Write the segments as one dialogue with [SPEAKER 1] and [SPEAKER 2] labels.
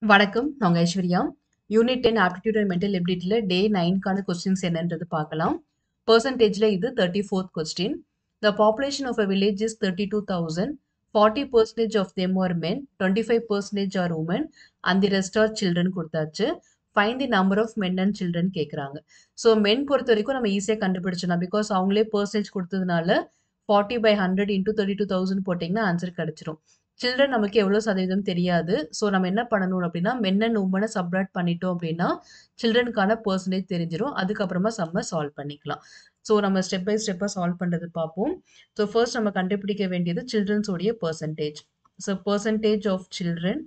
[SPEAKER 1] வணக்கம். நான் உங்க Aishwarya. Unit 10 aptitude and mental எபிலிட்டில டே 9க்கான கொஸ்டின்ஸ் என்னன்றது பார்க்கலாம். பெர்சன்டேஜ்ல இது 34th question. The population of a village is 32,000. 40% of them are men, 25% are women and the rest are children குடுத்தாச்சு. Find the number of men and children கேட்குறாங்க. So men பொறுத்த வரைக்கும் நம்ம ஈஸியா கண்டுபிடிச்சிடலாம். பிகாஸ் அவங்களே பெர்சன்டேஜ் குடுத்ததுனால 40 பை 100 இன்டூ 32,000 போட்டீங்கன்னா answer கிடைச்சிரும். சில்ட்ரன் நமக்கு எவ்வளோ சதவீதம் தெரியாது. ஸோ நம்ம என்ன பண்ணணும் அப்படின்னா, மென் அண்ட் வுமன சப்ட்ராக்ட் பண்ணிட்டோம் அப்படின்னா, சில்ட்ரனுக்கான பெர்சன்டேஜ் தெரிஞ்சிரும். அதுக்கப்புறமா சம்ம சால்வ் பண்ணிக்கலாம். ஸோ நம்ம ஸ்டெப் பை ஸ்டெப்பா சால்வ் பண்றது பார்ப்போம். ஸோ ஃபர்ஸ்ட் நம்ம கண்டுபிடிக்க வேண்டியது சில்ட்ரன்ஸ் உடைய percentage. So percentage of children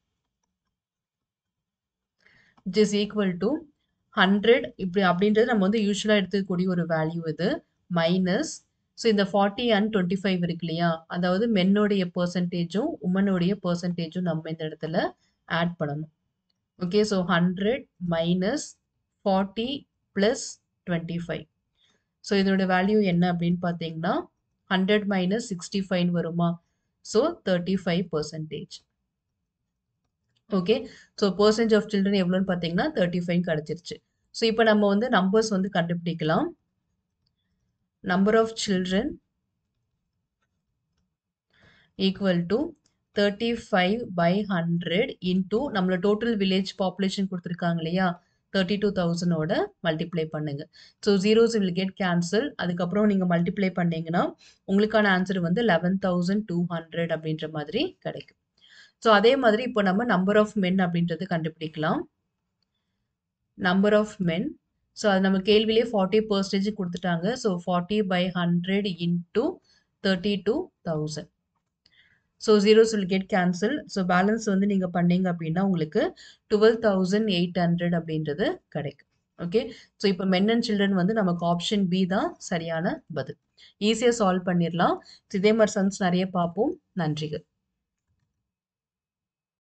[SPEAKER 1] which is equal to 100 இப்படி அப்படின்றது நம்ம வந்து யூசுவலா எடுத்துக்கக்கூடிய ஒரு வேல்யூ இது. மைனஸ் ஸோ இந்த 40 அண்ட் 25 இருக்கு இல்லையா? அதாவது மென்னுடைய பெர்சன்டேஜும், வுமனுடைய பெர்சன்டேஜும் நம்ம இந்த இடத்துல ஆட் பண்ணணும். Okay. So 100 minus 40 plus 25. So இதோட வேல்யூ என்ன அப்படின்னு பார்த்தீங்கன்னா, 100 மைனஸ் 65 வருமா? So 35%. Okay. So percentage of children எவ்வளோன்னு பார்த்தீங்கன்னா, 35 கிடைச்சிருச்சு. ஸோ இப்போ நம்ம வந்து நம்பர்ஸ் வந்து கண்டுபிடிக்கலாம். Number of children equal to 35 by 100 into நம்மள டோட்டல் வில்லேஜ் பாப்புலேஷன் குடுத்துருக்காங்க இல்லையா? 32,000 ஓட மல்டிப்ளை பண்ணுங்க. So zeros will get cancel. அதுக்கப்புறம் நீங்க மல்டிப்ளை பண்ணீங்கன்னா, உங்களுக்கான ஆன்சர் வந்து 11,200 அப்படின்ற மாதிரி கிடைக்கும். ஸோ அதே மாதிரி இப்போ நம்ம நம்பர் ஆஃப் மென் அப்படின்றது கண்டுபிடிக்கலாம். நம்பர் ஆஃப் மென் ஸோ அது நம்ம கேள்வியிலேயே 40% குடுத்துட்டாங்க. So 40 by 100 into 32,000. So zeros will get cancel. So balance வந்து நீங்க பண்ணீங்க அப்படின்னா, உங்களுக்கு 12,800 அப்படின்றது கிடைக்கும். ஓகே. ஸோ இப்போ மென் அண்ட் சில்ட்ரன் வந்து நமக்கு ஆப்ஷன் பி தான் சரியான பதில். ஈஸியா சால்வ் பண்ணிறலாம். இதே மாரி சம்ஸ் நெறைய பார்ப்போம். நன்றிகள்.